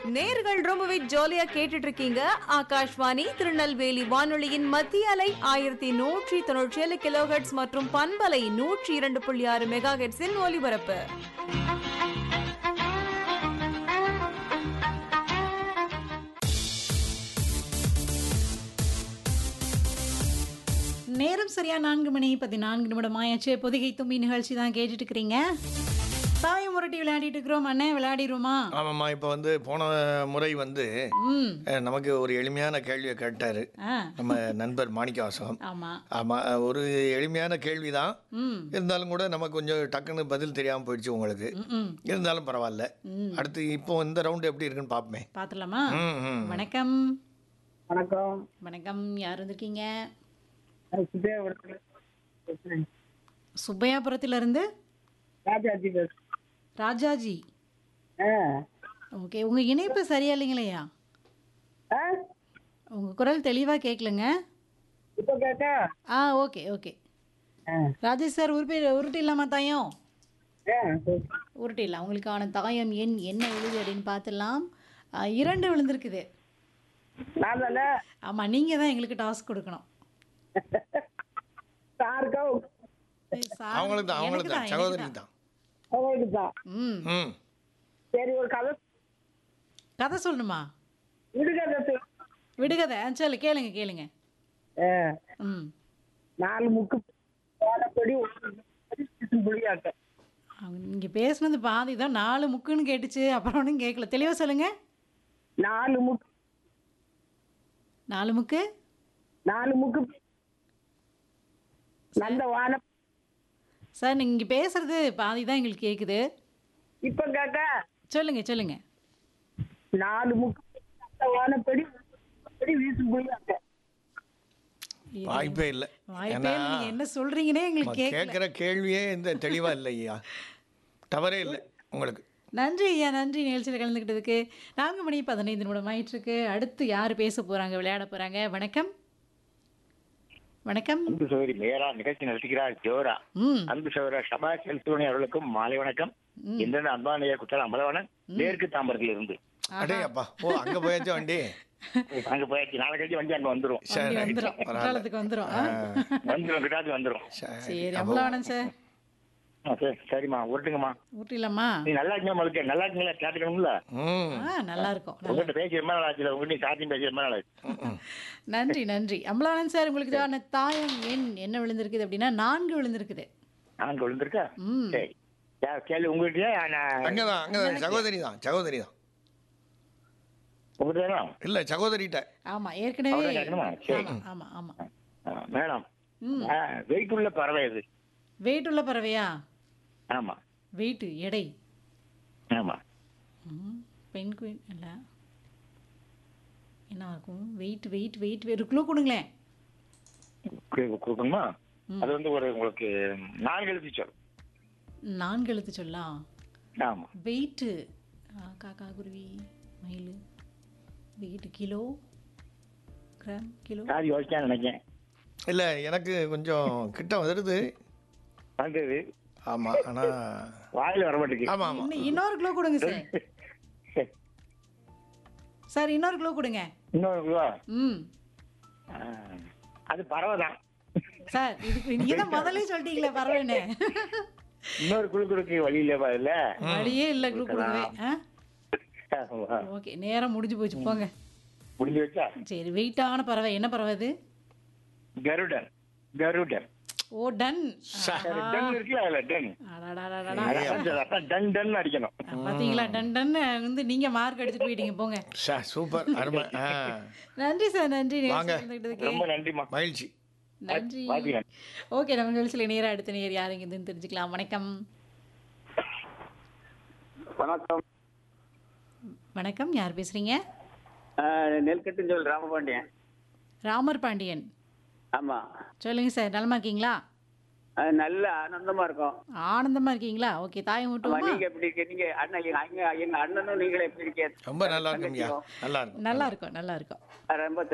நேர்கள் ரொம்பவே ஜாலியா கேட்டுட்டு இருக்கீங்க ஆகாஷ்வாணி திருநெல்வேலி வானொலியின் மத்திய அலை ஆயிரத்தி நூற்றி தொண்ணூற்றி ஏழு கிலோஹெட்ஸ் மற்றும் பண்பலை நூற்றி இரண்டு புள்ளி ஆறு மெகா ஹெட்ஸின் ஒலிபரப்பு நேரம் சரியா நான்கு மணி பதினான்கு நிமிடம் ஆயாச்சு பொதிகை தும்பி நிகழ்ச்சி தான் கேட்டுட்டு இருக்கிறீங்க தாயம் முரட்டி விளையாடிட்டு இருக்கிறோம் அண்ணே விளையாடிருமா ஆமாம்மா இப்போ வந்து போன முறை வந்து ம் அஹ், நமக்கு ஒரு எளிமையான கேள்வியை கேட்டார் ஆ நம்ம நண்பர் மாணிக்கவாசகம் ஆமா ஆமாம் ஒரு எளிமையான கேள்வி தான் ம் இருந்தாலும் கூட நமக்கு கொஞ்சம் டக்குன்னு பதில் தெரியாமல் போயிடுச்சு உங்களுக்கு ம், ம் இருந்தாலும் பரவாயில்ல ம். அடுத்து இப்போ இந்த ரவுண்டு எப்படி இருக்குன்னு பார்ப்போமே பார்த்துலாமா ம் ம் வணக்கம் வணக்கம் வணக்கம் யார் வந்திருக்கீங்க நான் சுத்தியாபுரத்துல பேசுறேன். சுப்பையாபுரத்துல இருந்து ராஜாஜி பேசுறேன். ராஜாஜி ஆ. ஓகே உங்க இணைப்பு சரியா இல்லைங்களையா ஆ? உங்க குரல் தெளிவா கேட்கலங்க இப்ப கேட்டா ஆ ஓகே ஓகே ஆ. ராஜேஷ் சார் உருப்பி உருட்டிடலாமா தாயம் ஆ, சரி. உருட்டிடலாம் உங்களுக்கான தாயம் எண் என்ன விழுது அப்படின்னு பார்த்துடலாம் ஆ, இரண்டு விழுந்திருக்குது நான் தானே ஆமாம் நீங்கள் தான் எங்களுக்கு டாஸ்க் கொடுக்கணும் சாருக்கா ஏய், சார், அவங்களுக்கு தான் அவங்களுக்கு எனக்கு தான் எனக்கு சகோதரிக்கு தான் அவங்களுக்கு தான் ம் ம் சரி ஒரு கதை கதை சொல்லணுமா விடுகதை சொல்லு. விடுகதை ஆ, சொல்லு கேளுங்க கேளுங்க ஆ. ம் நாலு முக்கு போனபடி ஒரு புளியாக்க அவங்க நீங்கள் பேசுனது பாதி தான் நாலு முக்குன்னு கேட்டுச்சு அப்புறம் ஒன்றும் கேட்கல தெளிவாக சொல்லுங்க நாலு முக்கு நாலு முக்கு நாலு முக்கு நல்ல வானம் சார் நீங்கள் இங்கே பேசுறது பாதி தான் எங்களுக்கு கேட்குது இப்ப கேட்டா சொல்லுங்க சொல்லுங்க நாலு முக்கு நல்ல வானப்படி படி வீசும் புளியாக்க வாய்ப்பே இல்லை வாய்ப்பே இல்லை. நீங்க என்ன சொல்றீங்கன்னே எங்களுக்கு கேட்கல கேட்குற கேள்வியே இந்த தெளிவாக இல்லை ஐயா தவறே இல்லை உங்களுக்கு நன்றி ஐயா நன்றி நிகழ்ச்சியில் கலந்துக்கிட்டதுக்கு நான்கு மணி பதினைந்து நிமிடம் ஆயிட்டு இருக்கு அடுத்து யார் பேச போறாங்க விளையாட போறாங்க வணக்கம் வணக்கம் அன்பு சகோதரி மேரா நிகழ்ச்சி நடத்துகிறார் ஜோரா ம் அன்பு சகோதரர் சபா செல்சுவனி அவர்களுக்கும் மாலை வணக்கம் இந்த அன்பானைய குற்றால அமலவனன் மேற்கு தாம்பரத்தில் இருந்து அடே அப்பா ஓ அங்கே போயாச்சு வண்டி அங்க போயாச்சு நாளை கழிச்சு வண்டி அங்க வந்துரும் சரி வண்டி ரைட் வந்துரும் பரவாயில்ல குற்றாலத்துக்கு வந்துரும் ஆ? வந்துரும் கிட்டாது வந்துரும் சரி சரி அவ்வளோ வேணும் சார் ஆ, சரி, சரிம்மா உருட்டுங்கம்மா ஊட்டிலாமா நீ நல்லா இருக்கீங்களா மலுக்க நல்லா இருக்கீங்களா கேட்டுக்கணும்ல ம் ஆ நல்லா இருக்கும் நல்லா உங்ககிட்ட பேசி ரொம்ப நாள் ஆச்சு உங்ககிட்ட சாத்தியம் பேசி ரொம்ப நாள் ஆச்சு நன்றி நன்றி அம்பலானன் சார் உங்களுக்கு தான தாயம் எண் என்ன விழுந்திருக்குது அப்படின்னா நான்கு விழுந்திருக்குது நாங்க விழுந்திருக்கா ம் சரி யா, கேள்வி உங்ககிட்டயே நான் அங்கே தான் அங்கே தான் சகோதரி தான் சகோதரி தான் உங்ககிட்ட இல்லை சகோதரிகிட்ட ஆமா ஏற்கனவே அவ்வளவுதான் கேட்கணுமா? சரி. ஆமா ஆமா ஆமா மேடம் ம் வெயிட் உள்ள பறவை இது வெயிட் உள்ள பறவையா ஆமா வெயிட் எடை ஆமா ம், பெண் குயின் இல்லை என்ன இருக்கும் வெயிட் வெயிட் வெயிட் ஒரு க்ளூ கொடுங்களேன் கு- கொடுக்கணுமா ம். அது வந்து ஒரு உங்களுக்கு நான்கு எழுதி சொல் நான்கு எழுத்து சொல்லலாம் ஆமா வெயிட்டு காக்கா குருவி மயில் weight kilo gram kilo sorry யோசிச்சா நினைக்கேன் இல்லை எனக்கு கொஞ்சம் கிட்ட வருது வந்தது ஆமாம் ஆனால் வாயில வர மாட்டேங்குது ஆமாம் ஆமாம் இன்னும் இன்னொரு க்ளூ கொடுங்க சார் சார் இன்னொரு க்ளூ கொடுங்க இன்னொரு ரூபா ம் அது பறவை தான் சார் இதுக்கு நீங்க தான் முதல்ல சொல்லிட்டீங்களே பரவாயில்ல இன்னொரு குழு குழுக்கு வழி இல்ல இல்ல வழியே இல்லை க்ளூ கொடுக்கவே ஆ ஓகே நேரம் முடிஞ்சு போச்சு போங்க முடிஞ்சு வச்சா சரி வெயிட்டான பறவை என்ன பறவை இது கருடன் கருடன் ஓ டன் டன் இருக்குல்ல அதுல டன் அதான் டன் டன் அடிக்கணும் பாத்தீங்களா டன் டன் வந்து நீங்க மார்க் அடிச்சுட்டு போயிட்டீங்க போங்க சா சூப்பர் அருமை ஆ நன்றி சார் நன்றி வாங்க. நிகழ்ச்சிக்கு ரொம்ப நன்றிம்மா மகிழ்ச்சி நன்றி பாத்தீங்க ஓகே நம்ம நிகழ்ச்சியில் நேரா அடுத்த நேர் யாருங்க இதுன்னு தெரிஞ்சுக்கலாம் வணக்கம் வணக்கம் வணக்கம் யார் பேசுறீங்க நெல்கட்டுன்னு சொல்லி ராமபாண்டியன் ராமர் பாண்டியன் ஆமா சொல்லுங்க சார் நலமா இருக்கீங்களா அது நல்ல ஆனந்தமா இருக்கும் ஆனந்தமா இருக்கீங்களா ஓகே தாயம் ஆமா, விட்டுவோமா நீங்க எப்படி இருக்கீங்க நீங்க அண்ணன் எங்க எங்க- எங்க அண்ணனும் நீங்களும் எப்படி இருக்கீங்க ரொம்ப நல்லா இருக்கும் ஐயா நல்லா இருக்கும் நல்லா இருக்கும் நல்லா இருக்கும் ரொம்ப